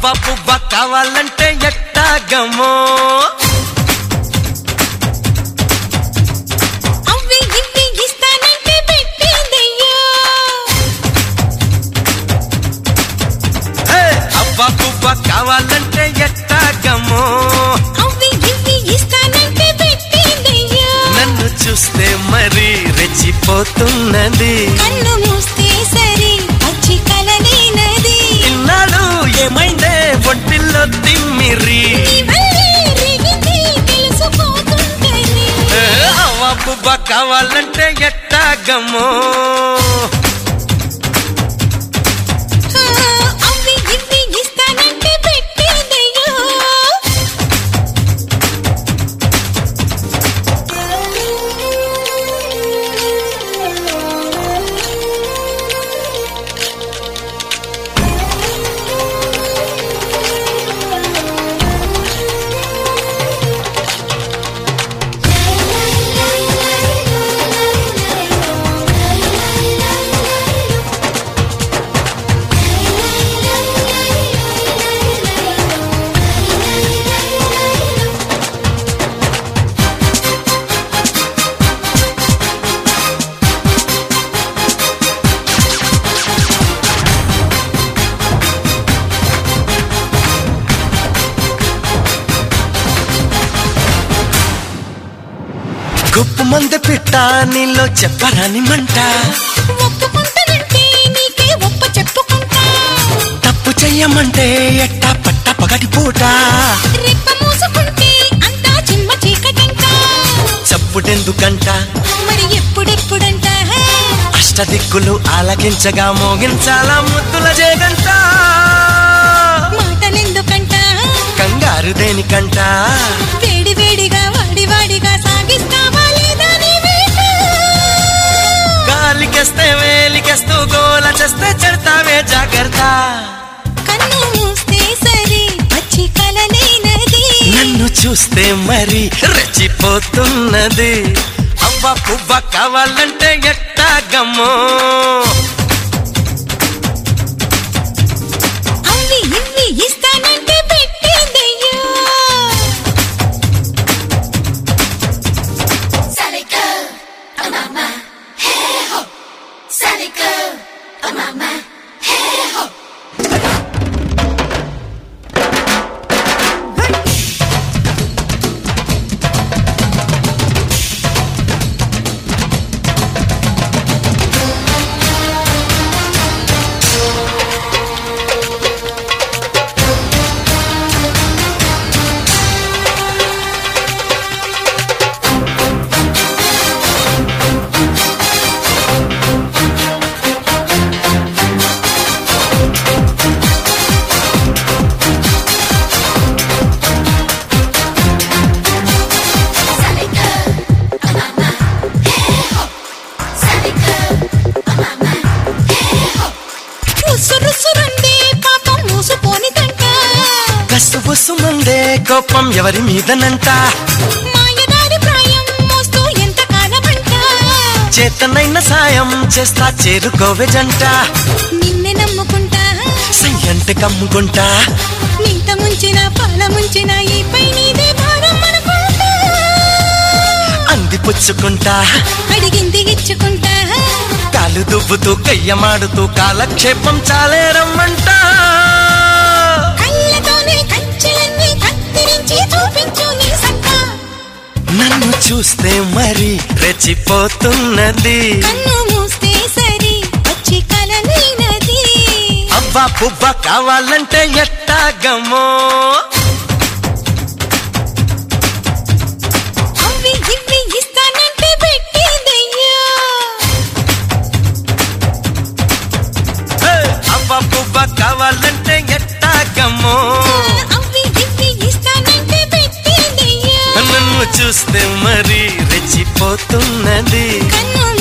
అవ్వ పువ్వ కావాలంటే ఎట్టాగమో అవ్వి ఇవ్వి ఇస్తానంటే పెట్టేదయ్యో హే! అవ్వ పువ్వ కావాలంటే ఎట్టాగమో అవ్వి ఇవ్వి ఇస్తానంటే పెట్టేదయ్యో నన్ను చూస్తే మరీ రెచ్చిపోతున్నది కన్ను మూస్తే సరి పచ్చి కలనేనది ఇన్నాళ్ళు ఏమైందే ఒంటిల్లో తిమ్మిరి నీ వల్లే రేగింది తెలిసిపోతుంటది హే! అవ్వ పువ్వ కావాలంటే ఎట్టాగమో ఆ, అవ్వి ఇవ్వి ఇస్తానంటే పెట్టేదయ్యో గొప్ప మంది పిట్ట నీలో చెప్పరాని మంట ఒప్పుకుంటానంటే నీకే ఒప్ప చెప్పుకుంటా తప్పు చెయ్యమంటే ఎట్టా పట్ట పగటి పూట రెప్ప మూసుకుంటే అంతా చిమ్మ చీకటంట చప్పుడెందుకంట మరి ఎప్పుడెప్పుడంట అష్టదిక్కులు ఆలకించగా మోగించాలా ముద్దుల జేగంట మాటలెందుకంట కంగారు దేనికంట వేడి వేడిగా వాడి వాడిగా సాగిస్తావా లేదా నీ వేట గాలికేస్తే వేలికేస్తూ గోల చేస్తే చెడతావే జాగ్రత్త కన్ను మూస్తే సరి పచ్చి కలలేనది నన్ను చూస్తే మరి రెచ్చిపోతున్నది అవ్వ పువ్వ కావాలంటే ఎట్టాగమ్మో అవి ఇవి ఇస్తానంటే పెట్టేదయ్యో Sally go, oh mama, hey ho. Sally go, oh mama, hey ho. Sally go, oh mama, hey ho. Sally go, oh mama, hey ho. రుసు రుసురందే పాపం మూసుపోనిదంట కసు బుసు మందే కోపం ఎవరి మీదనంట మాయదారి ప్రాయం మోస్తూ ఎంత కాలమంట చేతనైన సాయం చేస్తా చేరుకోవే జంట నిన్నే నమ్ముకుంటా సయ్యంటే కమ్ముకుంటా నింత ముంచిన పాల ముంచిన ఈ పై నీదే భారం అనుకుంటా అంది పుచ్చుకుంటా అడిగింది ఇచ్చుకుంటా కాలు దువ్వుతూ కయ్యమాడుతూ కాలక్షేపం చాలే రమ్మంట కళ్ళతోనే కంచెలన్నీ కత్తిరించి చూపించు నీ సత్తా నన్ను చూస్తే మరి రెచ్చిపోతున్నది కన్ను మూస్తే సరి వచ్చి కలనైనది అవ్వ పువ్వ కావాలంటే ఎట్టాగమో అవి ఇవి ఇస్తానంటే పెట్టేదయ్యా హే! అవ్వ పువ్వ కావాలంటే ఎట్టాగమో అవి ఇవి ఇస్తానంటే పెట్టేదయ్యా నన్ను చూస్తే మరి రెచ్చిపోతున్నది కన్ను